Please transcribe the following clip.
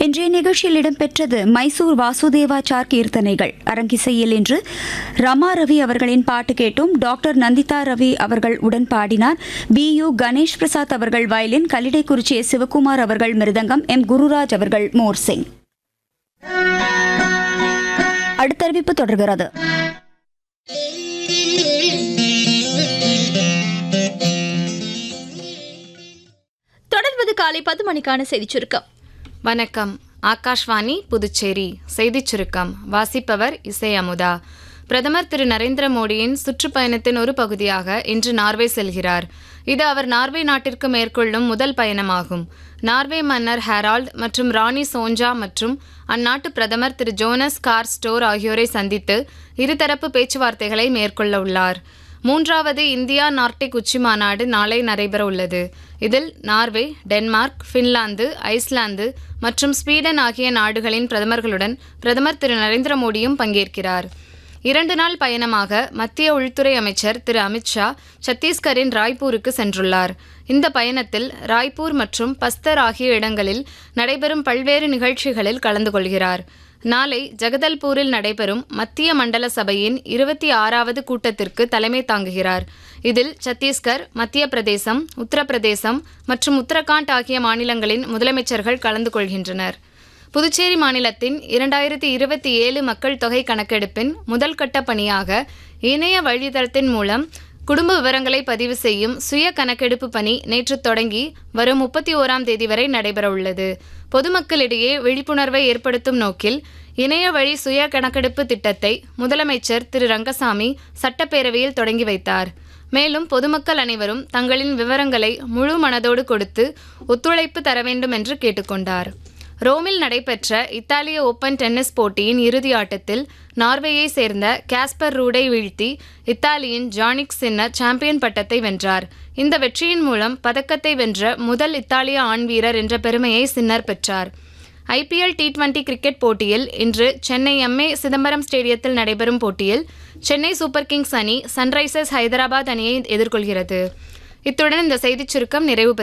இன்றைய நிகழ்ச்சியில் இடம்பெற்றது மைசூர் வாசுதேவாச்சார் கீர்த்தனைகள் அரங்கிசையில் இன்று ரமா ரவி அவர்களின் பாட்டு கேட்டும் டாக்டர் நந்திதா ரவி அவர்கள் உடன் பாடினார் பி யு கணேஷ் பிரசாத் அவர்கள் வயலின் கல்லிடைக்குறிச்சி எஸ். சிவகுமார் அவர்கள் மிருதங்கம் எம் குருராஜ் அவர்கள் மோர்சிங் அடுத்தறிவிப்பு தொடர்கிறது தொடர்வது காலை பத்து மணிக்கான செய்திச் சுருக்கம் வணக்கம் ஆகாஷ்வாணி புதுச்சேரி செய்திச் சுருக்கம் வாசிப்பவர் இசை அமுதா பிரதமர் திரு நரேந்திர மோடியின் சுற்றுப்பயணத்தின் ஒரு பகுதியாக இன்று நார்வே செல்கிறார் இது அவர் நார்வே நாட்டிற்கு மேற்கொள்ளும் முதல் பயணமாகும் நார்வே மன்னர் ஹெரால்ட் மற்றும் ராணி சோஞ்சா மற்றும் அந்நாட்டு பிரதமர் திரு ஜோனஸ் கார் ஸ்டோர் ஆகியோரை சந்தித்து இருதரப்பு பேச்சுவார்த்தைகளை மேற்கொள்ள உள்ளார் மூன்றாவது இந்தியா நார்டிக் உச்சி மாநாடு நாளை நடைபெற உள்ளது இதில் நார்வே டென்மார்க் பின்லாந்து ஐஸ்லாந்து மற்றும் ஸ்வீடன் ஆகிய நாடுகளின் பிரதமர்களுடன் பிரதமர் திரு நரேந்திர மோடியும் பங்கேற்கிறார் இரண்டு நாள் பயணமாக மத்திய உள்துறை அமைச்சர் திரு அமித்ஷா சத்தீஸ்கரின் ராய்ப்பூருக்கு சென்றுள்ளார் இந்த பயணத்தில் ராய்ப்பூர் மற்றும் பஸ்தர் ஆகிய இடங்களில் நடைபெறும் பல்வேறு நிகழ்ச்சிகளில் கலந்து கொள்கிறார் நாளை ஜகதல்பூரில் நடைபெறும் மத்திய மண்டல சபையின் இருபத்தி ஆறாவது கூட்டத்திற்கு தலைமை தாங்குகிறார் இதில் சத்தீஸ்கர் மத்திய பிரதேசம் உத்தரப்பிரதேசம் மற்றும் உத்தரகாண்ட் ஆகிய மாநிலங்களின் முதலமைச்சர்கள் கலந்து கொள்கின்றனர் புதுச்சேரி மாநிலத்தின் இரண்டாயிரத்தி இருபத்தி ஏழு மக்கள் தொகை கணக்கெடுப்பின் முதல் கட்ட பணியாக இணைய வழித்தளத்தின் மூலம் குடும்ப விவரங்களை பதிவு செய்யும் சுய கணக்கெடுப்பு பணி நேற்று தொடங்கி வரும் முப்பத்தி ஓராம் தேதி வரை நடைபெறவுள்ளது பொதுமக்களிடையே விழிப்புணர்வை ஏற்படுத்தும் நோக்கில் இணைய வழி சுய கணக்கெடுப்பு திட்டத்தை முதலமைச்சர் திரு ரங்கசாமி சட்டப்பேரவையில் தொடங்கி வைத்தார் மேலும் பொதுமக்கள் அனைவரும் தங்களின் விவரங்களை முழு மனதோடு கொடுத்து ஒத்துழைப்பு தர வேண்டும் என்று கேட்டுக்கொண்டார் ரோமில் நடைபெற்ற இத்தாலிய ஓபன் டென்னிஸ் போட்டியின் இறுதி ஆட்டத்தில் நார்வேயை சேர்ந்த காஸ்பர் ரூடை வீழ்த்தி இத்தாலியின் ஜானிக் சின்னர் சாம்பியன் பட்டத்தை வென்றார் இந்த வெற்றியின் மூலம் பதக்கத்தை வென்ற முதல் இத்தாலிய ஆண் வீரர் என்ற பெருமையை சின்னர் பெற்றார் ஐபிஎல் டி டுவெண்டி கிரிக்கெட் போட்டியில் இன்று சென்னை எம்ஏ சிதம்பரம் ஸ்டேடியத்தில் நடைபெறும் போட்டியில் சென்னை சூப்பர் கிங்ஸ் அணி சன்ரைசர்ஸ் ஹைதராபாத் அணியை எதிர்கொள்கிறது இத்துடன் இந்த செய்திச் சுருக்கம் நிறைவு பெறுகிறது